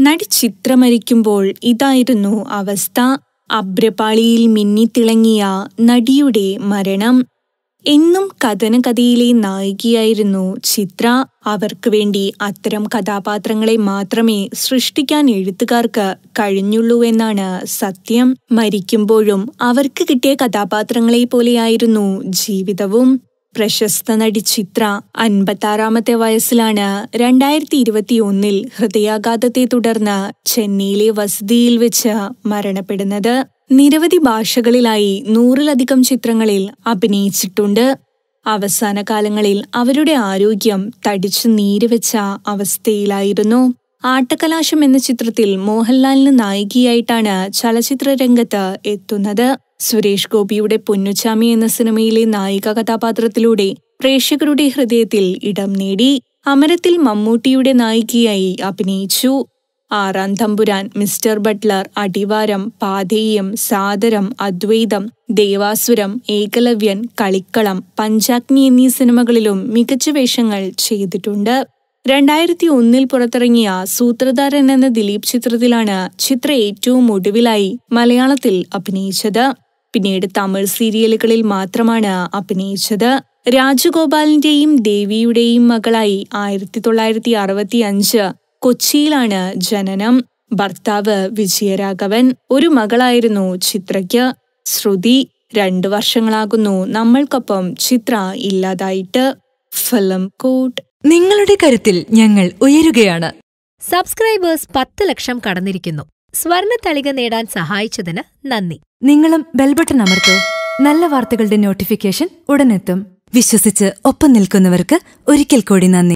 നടി ചിത്ര മരിക്കുമ്പോൾ ഇതായിരുന്നു അവസ്ഥ അഭ്രപാളിയിൽ മിന്നിത്തിളങ്ങിയ നടിയുടെ മരണം എന്നും കഥനകഥയിലെ നായികയായിരുന്നു ചിത്ര അവർക്ക് വേണ്ടി അത്തരം കഥാപാത്രങ്ങളെ മാത്രമേ സൃഷ്ടിക്കാൻ എഴുത്തുകാർക്ക് കഴിഞ്ഞുള്ളൂ എന്നാണ് സത്യം മരിക്കുമ്പോഴും അവർക്ക് കിട്ടിയ കഥാപാത്രങ്ങളെ പോലെയായിരുന്നു ജീവിതവും പ്രശസ്ത നടി ചിത്ര അൻപത്താറാമത്തെ വയസ്സിലാണ് രണ്ടായിരത്തി ഇരുപത്തിയൊന്നിൽ ഹൃദയാഘാതത്തെ തുടർന്ന് ചെന്നൈയിലെ വസതിയിൽ വെച്ച് മരണപ്പെടുന്നത് നിരവധി ഭാഷകളിലായി നൂറിലധികം ചിത്രങ്ങളിൽ അഭിനയിച്ചിട്ടുണ്ട് അവസാന കാലങ്ങളിൽ അവരുടെ ആരോഗ്യം തടിച്ചു നീരുവെച്ച അവസ്ഥയിലായിരുന്നു ആട്ടക്കലാശം എന്ന ചിത്രത്തിൽ മോഹൻലാലിന് നായികയായിട്ടാണ് ചലച്ചിത്ര രംഗത്ത് എത്തുന്നത് സുരേഷ് ഗോപിയുടെ പൊന്നുച്ചാമി എന്ന സിനിമയിലെ നായിക കഥാപാത്രത്തിലൂടെ പ്രേക്ഷകരുടെ ഹൃദയത്തിൽ ഇടം നേടി അമരത്തിൽ മമ്മൂട്ടിയുടെ നായികയായി അഭിനയിച്ചു ആറാം തമ്പുരാൻ മിസ്റ്റർ ബട്ട്ലർ അടിവാരം പാതേയം സാദരം അദ്വൈതം ദേവാസുരം ഏകലവ്യൻ കളിക്കളം പഞ്ചാഗ്നി എന്നീ സിനിമകളിലും മികച്ച വേഷങ്ങൾ ചെയ്തിട്ടുണ്ട് രണ്ടായിരത്തി ഒന്നിൽ പുറത്തിറങ്ങിയ സൂത്രധാരൻ എന്ന ദിലീപ് ചിത്രത്തിലാണ് ചിത്ര ഏറ്റവും ഒടുവിലായി മലയാളത്തിൽ അഭിനയിച്ചത് പിന്നീട് തമിഴ് സീരിയലുകളിൽ മാത്രമാണ് അഭിനയിച്ചത് രാജഗോപാലിന്റെയും ദേവിയുടെയും മകളായി ആയിരത്തി തൊള്ളായിരത്തി അറുപത്തി അഞ്ച് കൊച്ചിയിലാണ് ജനനം ഭർത്താവ് വിജയരാഘവൻ ഒരു മകളായിരുന്നു ചിത്രയ്ക്ക് ശ്രുതി രണ്ടു വർഷങ്ങളാകുന്നു നമ്മൾക്കൊപ്പം ചിത്ര ഇല്ലാതായിട്ട് ഫിലിം കോട്ട് നിങ്ങളുടെ കരുത്തിൽ ഞങ്ങൾ ഉയരുകയാണ് സബ്സ്ക്രൈബേഴ്സ് പത്ത് ലക്ഷം കടന്നിരിക്കുന്നു സ്വർണ തളിക നേടാൻ സഹായിച്ചതിന് നന്ദി നിങ്ങളും ബെൽബട്ടൺ അമർത്തോ നല്ല വാർത്തകളുടെ നോട്ടിഫിക്കേഷൻ ഉടനെത്തും വിശ്വസിച്ച് ഒപ്പം നിൽക്കുന്നവർക്ക് ഒരിക്കൽ കൂടി നന്ദി